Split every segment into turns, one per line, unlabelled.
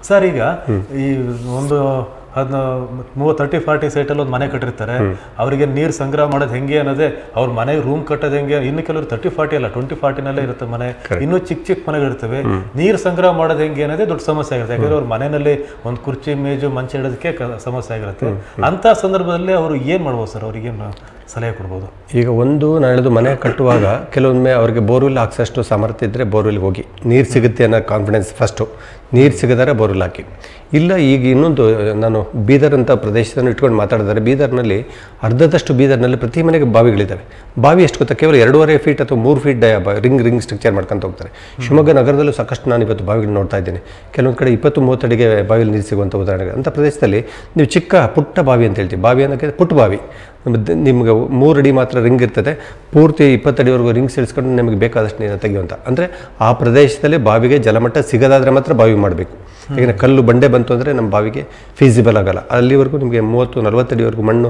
sir ಈಗ ಈ ಒಂದು ಅದನ್ನ ಮೂವತ್ತು ತರ್ಟಿ ಫಾರ್ಟಿ ಸೈಟಲ್ಲಿ ಒಂದು ಮನೆ ಕಟ್ಟಿರ್ತಾರೆ ಅವರಿಗೆ ನೀರು ಸಂಗ್ರಹ ಮಾಡೋದು ಹೆಂಗೆ ಅನ್ನೋದೇ ಅವ್ರ ಮನೆಗೆ ರೂಮ್ ಕಟ್ಟೋದು ಹೆಂಗೆ ಇನ್ನು ಕೆಲವರು ತರ್ಟಿ ಫಾರ್ಟಿ ಅಲ್ಲ ಟ್ವೆಂಟಿ ಫಾರ್ಟಿನಲ್ಲೇ ಇರುತ್ತೆ ಮನೆ ಇನ್ನೂ ಚಿಕ್ಕ ಚಿಕ್ಕ ಮನೆಗಳಿರ್ತವೆ ನೀರು ಸಂಗ್ರಹ ಮಾಡೋದು ಹೆಂಗೆ ಅನ್ನೋದೇ ದೊಡ್ಡ ಸಮಸ್ಯೆ ಆಗಿರುತ್ತೆ ಯಾಕಂದ್ರೆ ಅವ್ರ ಮನೆಯಲ್ಲಿ ಒಂದು ಕುರ್ಚಿ ಮೇಜು ಮಂಚ ಇಡೋದಕ್ಕೆ ಕ- ಸಮಸ್ಯೆ ಆಗಿರುತ್ತೆ ಅಂತ ಸಂದರ್ಭದಲ್ಲಿ ಅವರು ಏನು ಮಾಡ್ಬೋದು ಸರ್ ಅವ್ರಿಗೇನು ಸಲಹೆ ಕೊಡ್ಬೋದು
ಈಗ ಒಂದು ನಾನು ಹೇಳೋದು ಮನೆ ಕಟ್ಟುವಾಗ ಕೆಲವೊಮ್ಮೆ ಅವರಿಗೆ ಬೋರ್ವೆಲ್ ಹಾಕ್ಸೋಷ್ಟು ಸಾಮರ್ಥ್ಯ ಇದ್ದರೆ ಬೋರ್ವೆಲ್ಗೆ ಹೋಗಿ ನೀರು ಸಿಗುತ್ತೆ ಅನ್ನೋ ಕಾನ್ಫಿಡೆನ್ಸ್ ಫಸ್ಟು ನೀರು ಸಿಗದಾರೆ ಬೋರ್ವೆಲ್ ಹಾಕಿ ಇಲ್ಲ ಈಗ ಇನ್ನೊಂದು ನಾನು ಬೀದರ್ ಅಂತ ಪ್ರದೇಶವನ್ನು ಇಟ್ಕೊಂಡು ಮಾತಾಡಿದರೆ ಬೀದರ್ನಲ್ಲಿ ಅರ್ಧದಷ್ಟು ಬೀದರ್ನಲ್ಲಿ ಪ್ರತಿ ಮನೆಗೆ ಬಾವಿಗಳಿದ್ದಾವೆ ಬಾವಿ ಎಷ್ಟು ಗೊತ್ತಾ ಕೇವಲ ಎರಡೂವರೆ ಫೀಟ್ ಅಥವಾ ಮೂರು feet dia ring ring structure ಮಾಡ್ಕೊಂತ ಹೋಗ್ತಾರೆ ಶಿವಮೊಗ್ಗ ನಗರದಲ್ಲೂ ಸಾಕಷ್ಟು ನಾನು ಇವತ್ತು ಬಾವಿಗಳು ನೋಡ್ತಾ ಇದ್ದೀನಿ ಕೆಲವೊಂದು ಕಡೆ ಇಪ್ಪತ್ತು ಮೂವತ್ತಡಿಗೆ ಬಾವಿಯಲ್ಲಿ ನೀರು ಸಿಗುವಂಥ ಉದಾಹರಣೆಗಳು ಅಂಥ ಪ್ರದೇಶದಲ್ಲಿ ನೀವು ಚಿಕ್ಕ ಪುಟ್ಟ ಬಾವಿ ಅಂತ ಹೇಳ್ತೀವಿ ಬಾವಿ ಅನ್ನೋಕ್ಕೆ ಪುಟ್ಟ ಬಾವಿ ದ- ನಿಮ್ಗೆ ಮೂರು ಅಡಿ ಮಾತ್ರ ರಿಂಗ್ ಇರ್ತದೆ ಪೂರ್ತಿ ಇಪ್ಪತ್ತಡಿವರೆಗೂ ರಿಂಗ್ ಸಿಡಿಸ್ಕೊಂಡು ನಿಮಗೆ ಬೇಕಾದಷ್ಟು ನೀರು ತೆಗೆಯುವಂಥ ಅಂದರೆ ಆ ಪ್ರದೇಶದಲ್ಲಿ ಬಾವಿಗೆ ಜಲಮಟ್ಟ ಸಿಗದಾದರೆ ಮಾತ್ರ ಬಾವಿ ಮಾಡಬೇಕು ಯಾಕಂದರೆ ಕಲ್ಲು ಬಂಡೆ ಬಂತು ಅಂದರೆ ನಮ್ಮ ಬಾವಿಗೆ ಫೀಸಿಬಲ್ ಆಗಲ್ಲ ಅಲ್ಲಿವರೆಗೂ ನಿಮಗೆ ಮೂವತ್ತು ನಲವತ್ತಡಿವರೆಗೂ ಮಣ್ಣು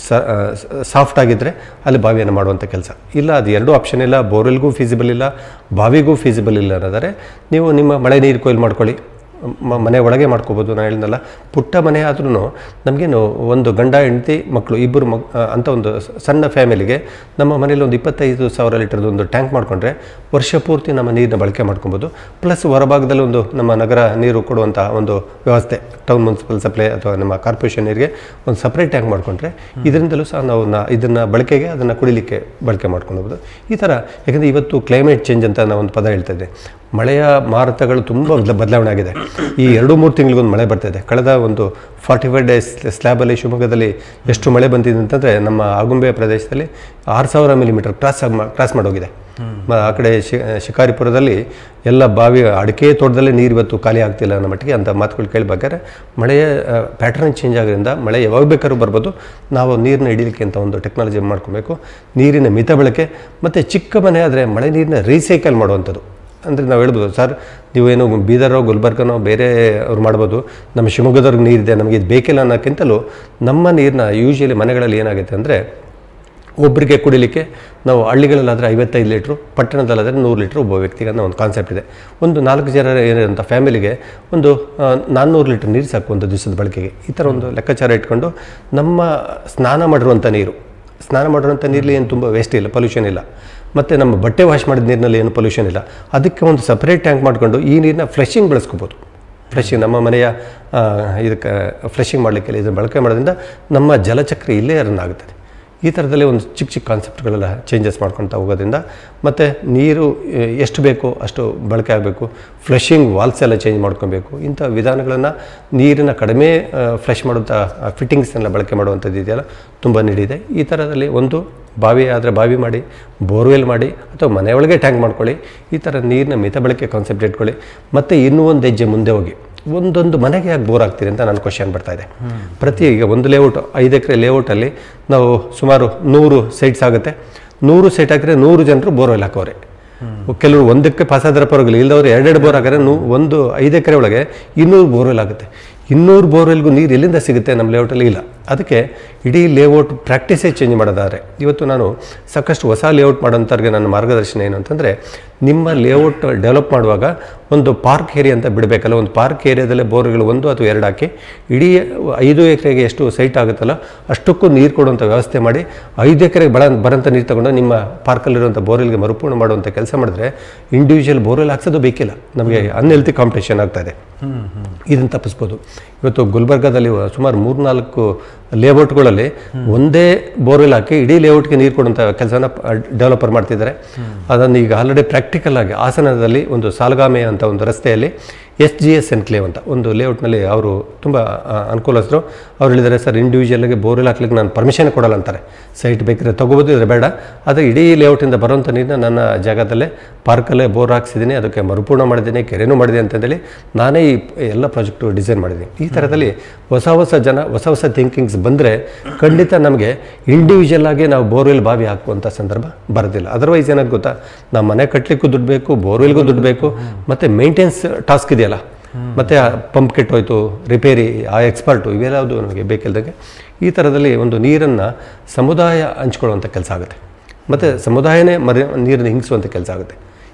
ಸಾಫ್ಟ್ ಆಗಿದ್ದರೆ ಅಲ್ಲಿ ಬಾವಿಯನ್ನು ಮಾಡುವಂಥ ಕೆಲಸ ಇಲ್ಲ ಅದು ಎರಡೂ ಆಪ್ಷನ್ ಇಲ್ಲ ಬೋರ್ವೆಲ್ಗೂ ಫೀಸಿಬಲ್ ಇಲ್ಲ ಬಾವಿಗೂ ಫೀಸಿಬಲ್ ಇಲ್ಲ ಅನ್ನೋದಾದರೆ ನೀವು ನಿಮ್ಮ ಮಳೆ ನೀರು ಕೊಯ್ಲು ಮಾಡ್ಕೊಳ್ಳಿ ಮ- ಮನೆ ಒಳಗೆ ಮಾಡ್ಕೋಬೋದು ನಾನು ಹೇಳಿದ್ನಲ್ಲ ಪುಟ್ಟ ಮನೆ ಆದ್ರೂ ನಮಗೇನು ಒಂದು ಗಂಡ ಹೆಂಡತಿ ಮಕ್ಕಳು ಇಬ್ಬರು ಮಕ್ ಆ, ಅಂತ ಒಂದು ಸ- ಸಣ್ಣ ಫ್ಯಾಮಿಲಿಗೆ ನಮ್ಮ ಮನೇಲಿ ಒಂದು ಇಪ್ಪತ್ತೈದು ಸಾವಿರ ಲೀಟರ್ದು ಒಂದು ಟ್ಯಾಂಕ್ ಮಾಡಿಕೊಂಡ್ರೆ ವರ್ಷ ಪೂರ್ತಿ ನಮ್ಮ ನೀರನ್ನ ಬಳಕೆ ಮಾಡ್ಕೊಬೋದು ಪ್ಲಸ್ ಹೊರಭಾಗದಲ್ಲಿ ಒಂದು ನಮ್ಮ ನಗರ ನೀರು ಕೊಡುವಂಥ ಒಂದು ವ್ಯವಸ್ಥೆ ಟೌನ್ ಮುನ್ಸಿಪಲ್ ಸಪ್ಲೈ ಅಥವಾ ನಮ್ಮ ಕಾರ್ಪೊರೇಷನ್ ನೀರಿಗೆ ಒಂದು ಸಪ್ರೇಟ್ ಟ್ಯಾಂಕ್ ಮಾಡಿಕೊಂಡ್ರೆ ಇದರಿಂದಲೂ ಸಹ ನಾವು ನ ಇದನ್ನು ಬಳಕೆಗೆ ಅದನ್ನು ಕುಡಿಲಿಕ್ಕೆ ಬಳಕೆ ಮಾಡ್ಕೊಳ್ಬೋದು ಈ ಥರ ಯಾಕಂದರೆ ಇವತ್ತು ಕ್ಲೈಮೇಟ್ ಚೇಂಜ್ ಅಂತ ನಾವು ಒಂದು ಪದ ಹೇಳ್ತಾ ಇದ್ದೆ ಮಳೆಯ ಮಾರುತಗಳು ತುಂಬ ಬದಲ- ಬದಲಾವಣೆ ಆಗಿದೆ ಈ ಎರಡು ಮೂರು ತಿಂಗಳಿಗೊಂದು ಮಳೆ ಬರ್ತಾ ಇದೆ ಕಳೆದ ಒಂದು ಫಾರ್ಟಿ ಫೈವ್ ಡೇಸ್ ಸ್ಲ್ಯಾಬಲ್ಲಿ ಶಿವಮೊಗ್ಗದಲ್ಲಿ ಎಷ್ಟು ಮಳೆ ಬಂದಿದೆ ಅಂತಂದರೆ ನಮ್ಮ ಆಗುಂಬೆ ಪ್ರದೇಶದಲ್ಲಿ ಆರು ಸಾವಿರ ಮಿಲಿಮೀಟರ್ ಕ್ರಾಸ್ ಆಗಿ ಕ್ರಾಸ್ ಮಾಡೋಗಿದೆ ಮ- ಆ ಕಡೆ ಶಿ ಶಿಕಾರಿಪುರದಲ್ಲಿ ಎಲ್ಲ ಬಾವಿ ಅಡಿಕೆ ತೋಟದಲ್ಲೇ ನೀರು ಇವತ್ತು ಖಾಲಿ ಆಗ್ತಿಲ್ಲ ಅನ್ನೋ ಮಟ್ಟಿಗೆ ಅಂತ ಮಾತುಗಳು ಕೇಳಬೇಕಾದ್ರೆ ಮಳೆಯ ಪ್ಯಾಟರ್ನ್ ಚೇಂಜ್ ಆಗೋದ್ರಿಂದ ಮಳೆ ಯಾವಾಗ ಬೇಕಾದ್ರೂ ಬರ್ಬೋದು ನಾವು ನೀರನ್ನ ಹಿಡಿಲಿಕ್ಕೆ ಅಂತ ಒಂದು ಟೆಕ್ನಾಲಜಿ ಮಾಡ್ಕೊಬೇಕು ನೀರಿನ ಮಿತ ಬಳಕೆ ಮತ್ತು ಚಿಕ್ಕ ಮನೆ ಆದರೆ ಮಳೆ ನೀರನ್ನ ರೀಸೈಕಲ್ ಮಾಡುವಂಥದ್ದು ಅಂದರೆ ನಾವು ಹೇಳ್ಬೋದು ಸರ್ ನೀವೇನು ಬೀದರೋ ಗುಲ್ಬರ್ಗನೋ ಬೇರೆ ಅವ್ರು ಮಾಡ್ಬೋದು ನಮ್ಮ ಶಿವಮೊಗ್ಗದವ್ರಿಗೆ ನೀರಿದೆ ನಮಗೆ ಇದು ಬೇಕಿಲ್ಲ ಅನ್ನೋಕ್ಕಿಂತಲೂ ನಮ್ಮ ನೀರನ್ನ ಯೂಶಲಿ ಮನೆಗಳಲ್ಲಿ ಏನಾಗುತ್ತೆ ಅಂದರೆ ಒಬ್ಬರಿಗೆ ಕುಡಿಲಿಕ್ಕೆ ನಾವು ಹಳ್ಳಿಗಳಲ್ಲಾದರೆ ಐವತ್ತೈದು ಲೀಟ್ರು ಪಟ್ಟಣದಲ್ಲಾದರೆ ನೂರು ಲೀಟ್ರ್ ಒಬ್ಬ ವ್ಯಕ್ತಿಗೆ ಅನ್ನೋ ಒಂದು ಕಾನ್ಸೆಪ್ಟ್ ಇದೆ ಒಂದು ನಾಲ್ಕು ಜನ ಏನಿರೋಂಥ ಫ್ಯಾಮಿಲಿಗೆ ಒಂದು ಆ, ನಾನ್ನೂರು ಲೀಟ್ರ್ ನೀರು ಸಾಕು ಒಂದು ದಿವಸದ ಬಳಕೆಗೆ ಈ ಥರ ಒಂದು ಲೆಕ್ಕಾಚಾರ ಇಟ್ಕೊಂಡು ನಮ್ಮ ಸ್ನಾನ ಮಾಡಿರುವಂಥ ನೀರು ಸ್ನಾನ ಮಾಡಿರುವಂಥ ನೀರಲ್ಲಿ ಏನು ತುಂಬ ವೇಸ್ಟ್ ಇಲ್ಲ ಪೊಲ್ಯೂಷನ್ ಇಲ್ಲ ಮತ್ತು ನಮ್ಮ ಬಟ್ಟೆ ವಾಶ್ ಮಾಡಿದ ನೀರಿನಲ್ಲಿ ಏನು ಪೊಲ್ಯೂಷನ್ ಇಲ್ಲ ಅದಕ್ಕೆ ಒಂದು ಸಪ್ರೇಟ್ ಟ್ಯಾಂಕ್ ಮಾಡಿಕೊಂಡು ಈ ನೀರನ್ನ ಫ್ಲೆಶಿಂಗ್ ಬಳಸ್ಕೋಬೋದು ಫ್ಲೆಶಿಂಗ್ ನಮ್ಮ ಮನೆಯ ಆ, ಇದಕ್ಕೆ ಫ್ಲೆಶಿಂಗ್ ಮಾಡಲಿಕ್ಕೆ ಇದನ್ನು ಬಳಕೆ ಮಾಡೋದ್ರಿಂದ ನಮ್ಮ ಜಲಚಕ್ರ ಇಲ್ಲೇ ರನ್ ಆಗುತ್ತದೆ ಈ ಥರದಲ್ಲಿ ಒಂದು ಚಿಕ್ಕ ಚಿಕ್ಕ ಕಾನ್ಸೆಪ್ಟ್ಗಳೆಲ್ಲ ಚೇಂಜಸ್ ಮಾಡ್ಕೊಳ್ತಾ ಹೋಗೋದ್ರಿಂದ ಮತ್ತು ನೀರು ಎ, ಎಷ್ಟು ಬೇಕೋ ಅಷ್ಟು ಬಳಕೆ ಆಗಬೇಕು ಫ್ಲಶಿಂಗ್ ವಾಲ್ಸ್ ಎಲ್ಲ ಚೇಂಜ್ ಮಾಡ್ಕೊಬೇಕು ಇಂಥ ವಿಧಾನಗಳನ್ನು ನೀರಿನ ಕಡಿಮೆ ಫ್ಲಶ್ ಮಾಡುವಂಥ ಫಿಟ್ಟಿಂಗ್ಸ್ನೆಲ್ಲ ಬಳಕೆ ಮಾಡುವಂಥದ್ದು ಇದೆಯಲ್ಲ ತುಂಬ ನೀಡಿದೆ ಈ ಥರದಲ್ಲಿ ಒಂದು ಬಾವಿ ಆದರೆ ಬಾವಿ ಮಾಡಿ ಬೋರ್ವೆಲ್ ಮಾಡಿ ಅಥವಾ ಮನೆಯೊಳಗೆ ಟ್ಯಾಂಕ್ ಮಾಡ್ಕೊಳ್ಳಿ ಈ ಥರ ನೀರಿನ ಮಿತ ಬಳಕೆ ಕಾನ್ಸೆಪ್ಟ್ ಇಟ್ಕೊಳ್ಳಿ ಮತ್ತು ಇನ್ನೂ ಒಂದು ಹೆಜ್ಜೆ ಮುಂದೆ ಹೋಗಿ ಒಂದೊಂದು ಮನೆಗೆ ಯಾಕೆ ಬೋರ್ ಆಗ್ತೀರಿ ಅಂತ ನನ್ನ ಕ್ವಶನ್ ಬರ್ತಾ ಇದೆ ಪ್ರತಿ ಈಗ ಒಂದು ಲೇಔಟ್ ಐದು ಎಕರೆ ಲೇಔಟಲ್ಲಿ ನಾವು ಸುಮಾರು ನೂರು ಸೈಟ್ಸ್ ಆಗುತ್ತೆ ನೂರು ಸೈಟ್ ಹಾಕಿದ್ರೆ ನೂರು ಜನರು ಬೋರ್ವೆಲ್ ಹಾಕೋರೆ ಕೆಲವರು ಒಂದಕ್ಕೆ ಪಾಸ್ ಆದ್ರೆ ಪರವಾಗಿಲ್ಲ ಇಲ್ಲದವ್ರು ಎರಡೆರಡು ಬೋರ್ ಹಾಕಿದ್ರೆ ನೂ ಒಂದು ಐದು ಎಕರೆ ಒಳಗೆ ಇನ್ನೂರು ಬೋರ್ವೆಲ್ ಆಗುತ್ತೆ ಇನ್ನೂರು ಬೋರ್ವೆಲ್ಗೂ ನೀರು ಎಲ್ಲಿಂದ ಸಿಗುತ್ತೆ ನಮ್ಮ ಲೇಔಟಲ್ಲಿ ಇಲ್ಲ ಅದಕ್ಕೆ ಇಡೀ ಲೇಔಟ್ ಪ್ರಾಕ್ಟೀಸೇ ಚೇಂಜ್ ಮಾಡೋದಾದ್ರೆ ಇವತ್ತು ನಾನು ಸಾಕಷ್ಟು ಹೊಸ ಲೇಔಟ್ ಮಾಡೋಂಥವ್ರಿಗೆ ನನ್ನ ಮಾರ್ಗದರ್ಶನ ಏನು ಅಂತಂದರೆ ನಿಮ್ಮ ಲೇಔಟ್ ಡೆವಲಪ್ ಮಾಡುವಾಗ ಒಂದು ಪಾರ್ಕ್ ಏರಿಯಾ ಅಂತ ಬಿಡಬೇಕಲ್ಲ ಒಂದು ಪಾರ್ಕ್ ಏರಿಯಾದಲ್ಲೇ ಬೋರ್ಗಳು ಒಂದು ಅಥವಾ ಎರಡು ಹಾಕಿ ಇಡೀ ಐದು ಎಕರೆಗೆ ಎಷ್ಟು ಸೈಟ್ ಆಗುತ್ತಲ್ಲ ಅಷ್ಟಕ್ಕೂ ನೀರು ಕೊಡುವಂಥ ವ್ಯವಸ್ಥೆ ಮಾಡಿ ಐದು ಎಕರೆಗೆ ಬಳ ಬರೋಂಥ ನೀರು ತಗೊಂಡು ನಿಮ್ಮ ಪಾರ್ಕಲ್ಲಿರುವಂಥ ಬೋರ್ವೆಲ್ಗೆ ಮರುಪೂರ್ಣ ಮಾಡುವಂಥ ಕೆಲಸ ಮಾಡಿದ್ರೆ ಇಂಡಿವಿಜುವಲ್ ಬೋರ್ವೆಲ್ ಹಾಕ್ಸೋದು ಬೇಕಿಲ್ಲ ನಮಗೆ ಅನ್ಹೆಲ್ತಿ ಕಾಂಪಿಟೇಷನ್ ಆಗ್ತಾ ಇದೆ ಇದನ್ನು ತಪ್ಪಿಸ್ಬೋದು ಇವತ್ತು ಗುಲ್ಬರ್ಗಾದಲ್ಲಿ ಸುಮಾರು ಮೂರ್ನಾಲ್ಕು ಲೇಔಟ್ಗಳಲ್ಲಿ ಒಂದೇ ಬೋರ್ವೆಲ್ ಹಾಕಿ ಇಡೀ ಲೇಔಟ್ಗೆ ನೀರು ಕೊಡುವಂಥ ಕೆಲಸನ ಡೆವಲಪರ್ ಮಾಡ್ತಿದ್ದಾರೆ ಅದನ್ನು ಈಗ ಆಲ್ರೆಡಿ ಪ್ರಾಕ್ಟಿಕಲ್ ಆಗಿ ಹಾಸನದಲ್ಲಿ ಒಂದು ಸಾಲಗಾಮೆ ಅಂತ ಒಂದು ರಸ್ತೆಯಲ್ಲಿ ಎಸ್ ಜಿ ಎಸ್ ಎನ್ಕ್ಲೇವ್ ಅಂತ ಒಂದು ಲೇಔಟ್ನಲ್ಲಿ ಅವರು ತುಂಬ ಅನುಕೂಲಸ್ಥರು ಅವ್ರು ಹೇಳಿದ್ದಾರೆ ಸರ್ ಇಂಡಿವಿಜುವಲ್ಗೆ ಬೋರ್ವೆಲ್ ಹಾಕ್ಲಿಕ್ಕೆ ನಾನು ಪರ್ಮಿಷನ್ ಕೊಡಲ್ಲ ಅಂತಾರೆ ಸೈಟ್ ಬೇಕಿದ್ರೆ ತಗೋಬೋದು ಇದ್ರೆ ಬೇಡ ಆದರೆ ಇಡೀ ಲೇಔಟಿಂದ ಬರುವಂಥ ನೀರನ್ನ ನನ್ನ ಜಾಗದಲ್ಲೇ ಪಾರ್ಕಲ್ಲೇ ಬೋರ್ ಹಾಕ್ಸಿದ್ದೀನಿ ಅದಕ್ಕೆ ಮರುಪೂರ್ಣ ಮಾಡಿದ್ದೀನಿ ಕೆರೆನೂ ಮಾಡಿದೆ ಅಂತಂದೇಳಿ ನಾನೇ ಈ ಎಲ್ಲ ಪ್ರಾಜೆಕ್ಟು ಡಿಸೈನ್ ಮಾಡಿದ್ದೀನಿ ಈ ಥರದಲ್ಲಿ ಹೊಸ ಹೊಸ ಜನ ಹೊಸ ಹೊಸ ಥಿಂಕಿಂಗ್ಸ್ ಬಂದರೆ ಖಂಡಿತ ನಮಗೆ ಇಂಡಿವಿಜುವಲ್ ಆಗಿ ನಾವು ಬೋರ್ವೆಲ್ ಬಾವಿ ಹಾಕುವಂಥ ಸಂದರ್ಭ ಬರೋದಿಲ್ಲ ಅದರ್ವೈಸ್ ಏನಾಗ ಗೊತ್ತಾ ನಾವು ಮನೆ ಕಟ್ಟಲಿಕ್ಕೂ ದುಡ್ಡು ಬೇಕು ಬೋರ್ವೆಲ್ಗೂ ದುಡ್ಡು ಬೇಕು ಮತ್ತು ಮೇಂಟೆನ್ಸ್ ಟಾಸ್ಕ್ ಇದೆಯಲ್ಲ ಮತ್ತು ಪಂಪ್ ಕೆಟ್ಟೋಯ್ತು ರಿಪೇರಿ ಆ ಎಕ್ಸ್ಪರ್ಟು ಇವೆಲ್ಲವುದು ನಮಗೆ ಬೇಕಿಲ್ದಂಗೆ ಈ ಥರದಲ್ಲಿ ಒಂದು ನೀರನ್ನು ಸಮುದಾಯ ಹಂಚ್ಕೊಳ್ಳುವಂಥ ಕೆಲಸ ಆಗುತ್ತೆ ಮತ್ತು ಸಮುದಾಯನೇ ಮರಿ ನೀರನ್ನು ಹಿಂಗಿಸುವಂಥ ಕೆಲಸ ಆಗುತ್ತೆ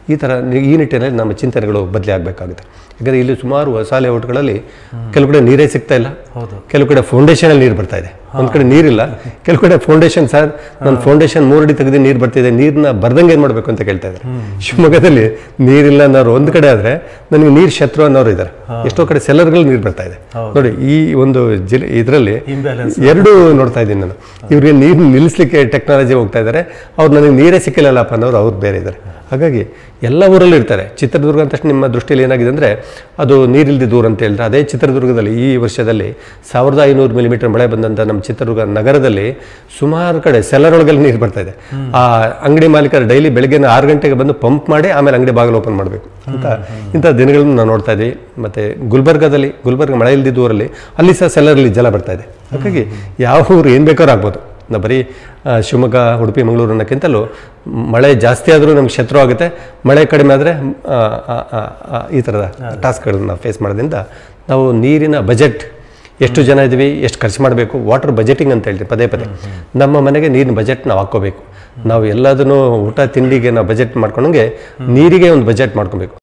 ಈ ಥರ ನಿ- ಈ ನಿಟ್ಟಿನಲ್ಲಿ ನಮ್ಮ ಚಿಂತನೆಗಳು ಬದಲಿ ಆಗಬೇಕಾಗುತ್ತೆ ಯಾಕಂದರೆ ಇಲ್ಲಿ ಸುಮಾರು ಹೊಸ ಲೇಔಟ್ಗಳಲ್ಲಿ ಕೆಲವು ಕಡೆ ನೀರೇ ಸಿಗ್ತಾ ಇಲ್ಲ
ಹೌದು
ಕೆಲವು ಕಡೆ ಫೌಂಡೇಶನಲ್ಲಿ ನೀರು ಬರ್ತಾ ಇದೆ ಒಂದು ಕಡೆ ನೀರಿಲ್ಲ ಕೆಲವು ಕಡೆ ಫೌಂಡೇಶನ್ ಸರ್ ನನ್ನ ಫೌಂಡೇಶನ್ ಮೂರು ಅಡಿ ತೆಗೆದು ನೀರು ಬರ್ತಿದೆ ನೀರನ್ನ ಬರ್ದಂಗೆ ಏನು ಮಾಡಬೇಕು ಅಂತ ಕೇಳ್ತಾ ಇದ್ದಾರೆ ಶಿವಮೊಗ್ಗದಲ್ಲಿ ನೀರಿಲ್ಲ ಅನ್ನೋರು ಒಂದು ಕಡೆ ಆದರೆ ನನಗೆ ನೀರು ಶತ್ರು ಅನ್ನೋರು ಇದ್ದಾರೆ ಎಷ್ಟೋ ಕಡೆ ಸೆಲ್ಲರ್ಗಳು ನೀರು ಬರ್ತಾ ಇದೆ ನೋಡಿ ಈ ಒಂದು ಜಿಲ್ಲೆ ಇದರಲ್ಲಿ
ಇಂಬ್ಯಾಲೆನ್ಸ್
ಎರಡು ನೋಡ್ತಾ ಇದ್ದೀನಿ ನಾನು ಇವ್ರಿಗೆ ನೀರು ನಿಲ್ಲಿಸ್ಲಿಕ್ಕೆ ಟೆಕ್ನಾಲಜಿ ಹೋಗ್ತಾ ಇದ್ದಾರೆ ಅವ್ರು ನನಗೆ ನೀರೇ ಸಿಕ್ಕಿಲ್ಲಲ್ಲಪ್ಪ ಅನ್ನೋರು ಅವ್ರು ಬೇರೆ ಇದ್ದಾರೆ ಹಾಗಾಗಿ ಎಲ್ಲ ಊರಲ್ಲೂ ಇರ್ತಾರೆ ಚಿತ್ರದುರ್ಗ ಅಂತ ತಕ್ಷಣ ನಿಮ್ಮ ದೃಷ್ಟಿಯಲ್ಲಿ ಏನಾಗಿದೆ ಅಂದರೆ ಅದು ನೀರಿಲ್ದಿ ದೂರ ಅಂತ ಹೇಳಿದ್ರೆ ಅದೇ ಚಿತ್ರದುರ್ಗದಲ್ಲಿ ಈ ವರ್ಷದಲ್ಲಿ ಸಾವಿರದ ಐನೂರು ಮಿಲಿಮೀಟರ್ ಮಳೆ ಬಂದಂಥ ನಮ್ಮ ಚಿತ್ರದುರ್ಗ ನಗರದಲ್ಲಿ ಸುಮಾರು ಕಡೆ ಸೆಲ್ಲರ್ ಒಳಗೆಲ್ಲ ನೀರು ಬರ್ತಾ ಇದೆ ಆ ಅಂಗಡಿ ಮಾಲೀಕರು ಡೈಲಿ ಬೆಳಗ್ಗೆ ಆರು ಗಂಟೆಗೆ ಬಂದು ಪಂಪ್ ಮಾಡಿ ಆಮೇಲೆ ಅಂಗಡಿ ಬಾಗಿಲು ಓಪನ್ ಮಾಡಬೇಕು ಅಂತ ಇಂಥ ದಿನಗಳನ್ನು ನಾವು ನೋಡ್ತಾ ಇದ್ದೀವಿ ಮತ್ತು ಗುಲ್ಬರ್ಗದಲ್ಲಿ ಗುಲ್ಬರ್ಗ ಮಳೆ ಇಲ್ದಿದ್ದ ಊರಲ್ಲಿ ಅಲ್ಲಿ ಸಹ ಸೆಲ್ಲರಲ್ಲಿ ಜಲ ಬರ್ತಾ ಇದೆ ಹಾಗಾಗಿ ಯಾವ ಊರು ಏನು ಬೇಕಾದ್ರೂ ಆಗ್ಬೋದು ನಾವು ಬರೀ ಆ, ಶಿವಮೊಗ್ಗ ಉಡುಪಿ ಮಂಗಳೂರು ಅನ್ನೋಕ್ಕಿಂತಲೂ ಮಳೆ ಜಾಸ್ತಿ ಆದರೂ ನಮ್ಗೆ ಶತ್ರು ಆಗುತ್ತೆ ಮಳೆ ಕಡಿಮೆ ಆದರೆ ಈ ಥರದ ಟಾಸ್ಕ್ಗಳನ್ನ ಫೇಸ್ ಮಾಡೋದ್ರಿಂದ ನಾವು ನೀರಿನ ಬಜೆಟ್ ಎಷ್ಟು ಜನ ಇದ್ದೀವಿ ಎಷ್ಟು ಖರ್ಚು ಮಾಡಬೇಕು ವಾಟರ್ ಬಜೆಟಿಂಗ್ ಅಂತ ಹೇಳ್ತೀವಿ ಪದೇ ಪದೇ ನಮ್ಮ ಮನೆಗೆ ನೀರಿನ ಬಜೆಟ್ ನಾವು ಹಾಕ್ಕೋಬೇಕು ನಾವು ಎಲ್ಲದನ್ನು ಊಟ ತಿಂಡಿಗೆ ನಾವು ಬಜೆಟ್ ಮಾಡ್ಕೊಂಡಂಗೆ ನೀರಿಗೆ ಒಂದು ಬಜೆಟ್ ಮಾಡ್ಕೊಬೇಕು